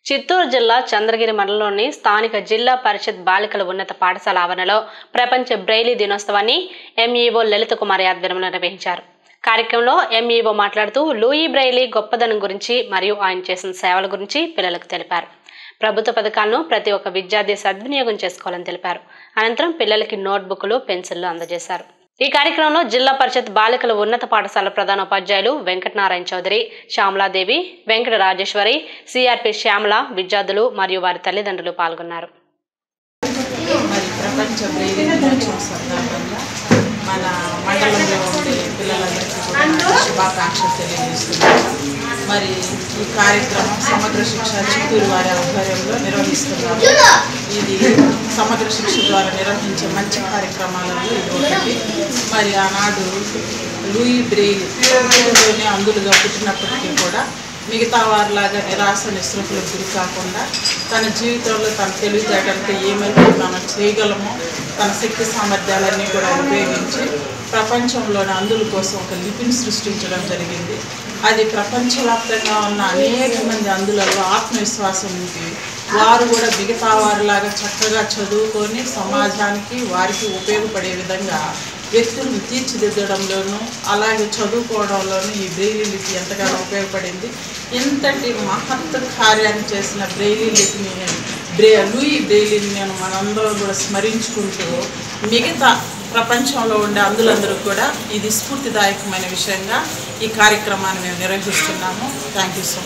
చిత్తూరు జిల్లా చంద్రగిరి మండలంలోని స్థానిక జిల్లా పరిషత్ బాలికల ఉన్నత పాఠశాల ఆవరణలో ప్రపంచ బ్రెయిలీ దినోత్సవాన్ని ఎంఈఓ లలిత కుమార్ ఆధ్వర్యంలో నిర్వహించారు కార్యక్రమంలో ఎంఈఓ మాట్లాడుతూ లూయి బ్రెయిలీ గొప్పదనం గురించి మరియు ఆయన చేసిన సేవల గురించి పిల్లలకు తెలిపారు ప్రభుత్వ పథకాలను ప్రతి ఒక్క విద్యార్థి సద్వినియోగం చేసుకోవాలని తెలిపారు అనంతరం పిల్లలకి నోట్బుక్లు పెన్సిళ్లు అందజేశారు ఈ కార్యక్రమంలో జిల్లా పరిషత్ బాలికల ఉన్నత పాఠశాల ప్రధానోపాధ్యాయులు వెంకటనారాయణ చౌదరి శ్యామలాదేవి వెంకట రాజేశ్వరి సిఆర్పి శ్యామల విద్యార్థులు మరియు వారి తల్లిదండ్రులు పాల్గొన్నారు మరి ప్రపంచ బ్రెయిలీ దినోత్సవం సందర్భంగా మన మండలంలో ఉండే పిల్లలందరికీ కూడా నా శుభాకాంక్షలు తెలియజేస్తున్నాను మరి ఈ కార్యక్రమం సమగ్ర శిక్ష చిత్తూరు వారి ఆధ్వర్యంలో నిర్వహిస్తున్నాము ఇది సమగ్ర శిక్ష ద్వారా నిర్వహించే మంచి కార్యక్రమాలలో ఇది ఒకటి మరి ఆనాడు లూయి బ్రెయిలీ చిత్తూరులోనే అందులుగా పుట్టినప్పటికీ కూడా మిగతా వారిలాగా నిరాశ నిస్పృహలకు గురి కాకుండా తన జీవితంలో తన తెలివితేటలతో ఏమైతే మనం చేయగలమో తన శక్తి సామర్థ్యాలన్నీ కూడా ఉపయోగించి ప్రపంచంలోని అందుల కోసం ఒక లిపిని సృష్టించడం జరిగింది అది ప్రపంచవ్యాప్తంగా ఉన్న అనేక మంది అందులలో ఆత్మవిశ్వాసం ఉంది వారు కూడా మిగతా వారిలాగా చక్కగా చదువుకొని సమాజానికి వారికి ఉపయోగపడే విధంగా వ్యక్తులను తీర్చిదిద్దడంలోనూ అలాగే చదువుకోవడంలోనూ ఈ బ్రెయిలీ లిపి ఎంతగానో ఉపయోగపడింది ఇంతటి మహత్ కార్యాన్ని చేసిన బ్రెయిలీ లిపిని బ్రే లూయి బ్రెయిలీని నేను మనందరం కూడా స్మరించుకుంటూ మిగతా ప్రపంచంలో ఉండే అందులందరూ కూడా ఇది స్ఫూర్తిదాయకమైన విషయంగా ఈ కార్యక్రమాన్ని మేము నిర్వహిస్తున్నాము థ్యాంక్ యూ సో